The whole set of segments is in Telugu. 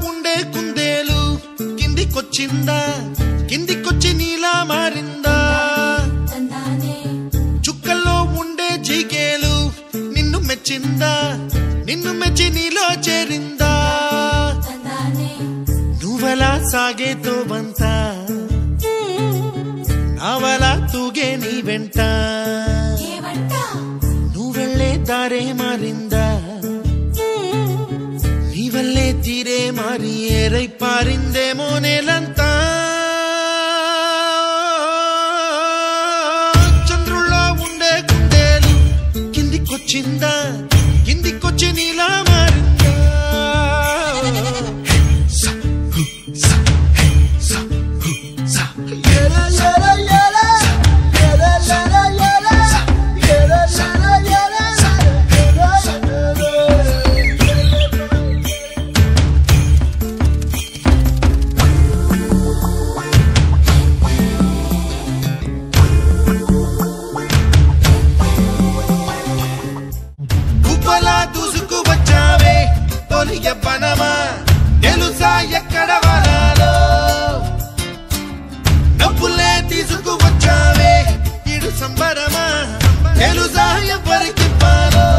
ఉండే కుందేలు కిందికొచ్చిందా కిందికొచ్చి నీలా మారిందా చుక్కల్లో ఉండే జిగేలు నిన్ను మెచ్చిందా నిన్ను మెచ్చి నీలో చేరిందా నువ్వలా సాగేతో బంత నావలా తూగే నీ వెంట నువ్వెళ్ళే దారే మారిందా నీ వల్లే తీరే మారి ఏరై పారిందేమో నేలంతా చంద్రుల్లో ఉండే కుందేలు కిందికొచ్చిందా కిందికొచ్చి నీలా మారిందా స, హు, స, హే, స, హు, స. గుబ్బలా దూసుకు వచ్చావే తొలి ఎవ్వనమా తెలుసా ఎక్కడ వనాలో డబ్బులే తీసుకు వచ్చావే ఇడు సంబరమా తెలుసా ఎవరికి పాలో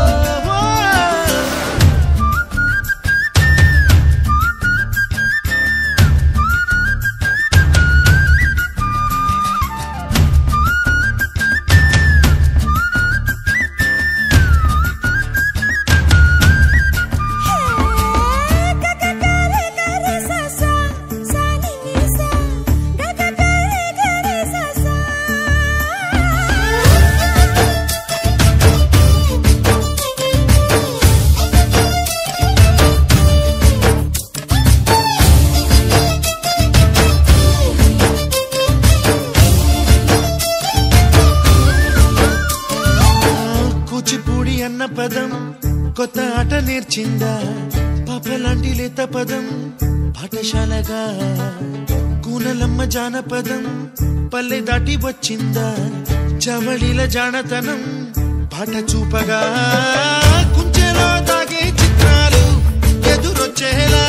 కూచిపూడి అన్న పదం కొత్త ఆట నేర్చిందా పాపలాంటి లేత పదం పాఠశాలగా కూనలమ్మ జానపదం పల్లె దాటి వచ్చిందా చవళిల జానతనం పాట చూపగా కుంచెలో దాగే చిత్రాలు ఎదురొచ్చేలా